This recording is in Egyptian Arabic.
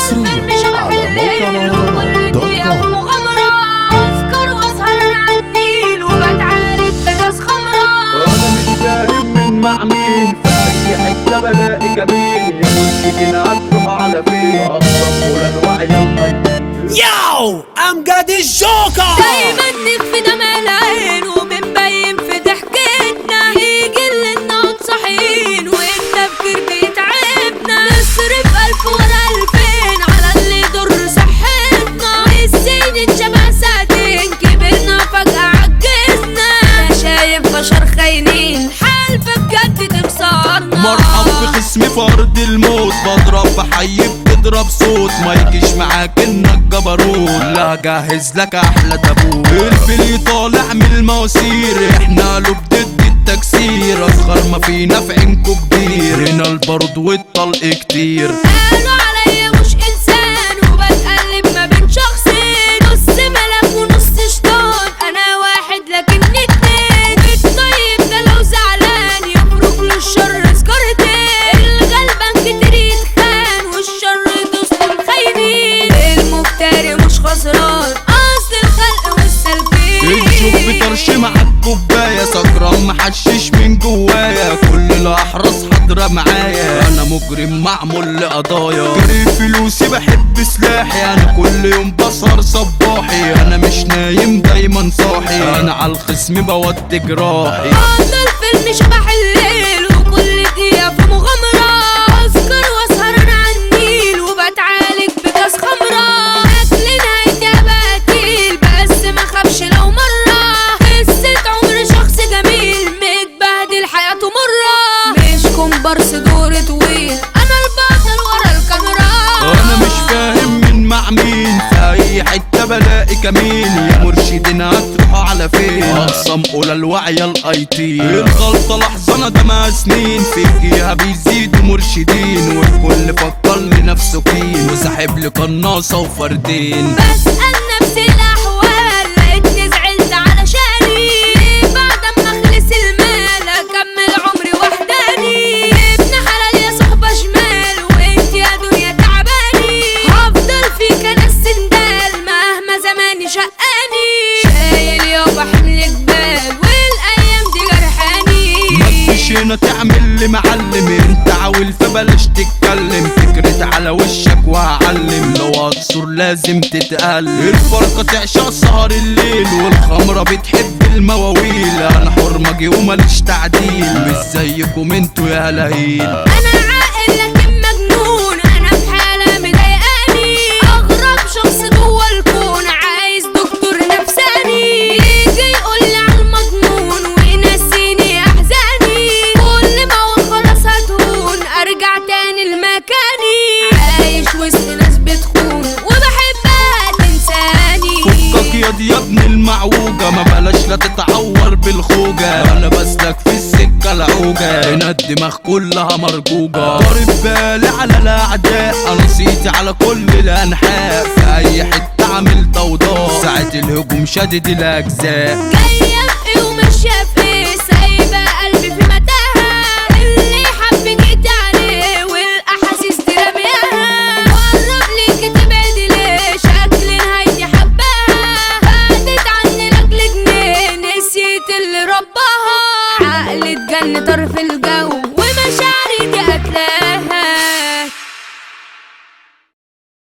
حصريا على موقع مهرجانات دوت كوم مغامرة أسكر وأسهر على النيل وبتعارك بجاز خمرة انا مش فاهم من مع مين في اي حته بلاقي جميل يمكن هتروح على فين اقرب ولا الوعي يلا Yo, I'm got the Joker. دايما نف دم العين وبنبين في ضحكتنا يجي اللي نقعد صاحيين والتفكير بيتعبنا نصرف ألف ورا ألفين على اللي يضر صحتنا السنين اتشبع ساعتين كبرنا فجأة عجزنا أنا شايف بشر خاينين حالفة بجد تخسرنا مرحب بخصم فرد الموت بضرب بحي بتضرب صوت ما يجيش معاك انك جبروت لا جهز لك احلى تابوت الفيل طالع من المواسير احنا له ضد التكسير اصغر ما فينا في عينكو كبير هنا البرد والطلق كتير قالوا عليا مش انسان وبتقلب ما بين شخصين نص ملك ونص شيطان انا واحد لكن اتنين الطيب ده لو زعلان يفرق له الشر سكرتين الغلبان كتير يتخان والشر يدوس الخاينين المفتري مش خسران اصل الخلق والسلبين الجوب بطرش معاك كوباية سكران محشش من جوايا كل الأحرس حاضرة معايا أنا مجرم معمول لقضايا جري فلوسي بحب سلاحي أنا كل يوم بسهر صباحي أنا مش نايم دايما صاحي أنا على الخصم بودي جراحي هذا الفيلم شبح الليل وكل دقيقة في مغامرة أسكر وأسهر أنا على النيل وبتعالج بكاس خمرة أكل نهايتي أبقى تقيل بس ما خافش لو مرة قصة عمر شخص جميل متبهدل حياته مرة مش كومبارس دور طويل أنا البطل ورا الكاميرا انا مش فاهم من مع مين في اي حته بلاقي كمين يا مرشدين هتروحوا على فين اقسم اولى الوعي الاي تي الغلطه لحظه انا ده سنين فيكيها بيزيدوا مرشدين والكل فكر لنفسه كين وساحب لي قناصه وفردين بسأل نفسي الأحوال لقيتني زعلت علشاني بعد ما أخلص المال أكمل عمري وحداني ابن حلال يا صحبة شمال وانت يا دنيا تعباني هفضل فيك أنا السندال مهما زماني شقاني شايل يابا حمل جبال والأيام دي جرحاني مفيش هنا تعمل لي معلم انت عاول فبلاش تتكلم فكرة على وشك وهعلم لو هتصور لازم تتألم الفرقة تعشق سهر الليل والخمرة بتحب المواويل انا حرمجي وماليش تعديل مش زيكم انتوا يا لهيل انا عاقل لكن مجنون انا في حاله مضايقاني اغرب شخص جوه الكون عايز دكتور نفساني يجي يقول لي على المضمون وينسيني احزاني كل ما هو خلاص هتهون ارجع تاني لمكاني عايش وسط ناس بتخون وبحبها تنساني فكك ياض يا ابن المعوجة ما بلاش لا تتعور بالخوجة انا بسلك في السكة العوجة هنا الدماغ كلها مرجوجة ضارب بالي على الاعداء انا صيتي على كل الانحاء في اي حتة عامل ضوضاء ساعة الهجوم شادد الاجزاء جايه في وماشيه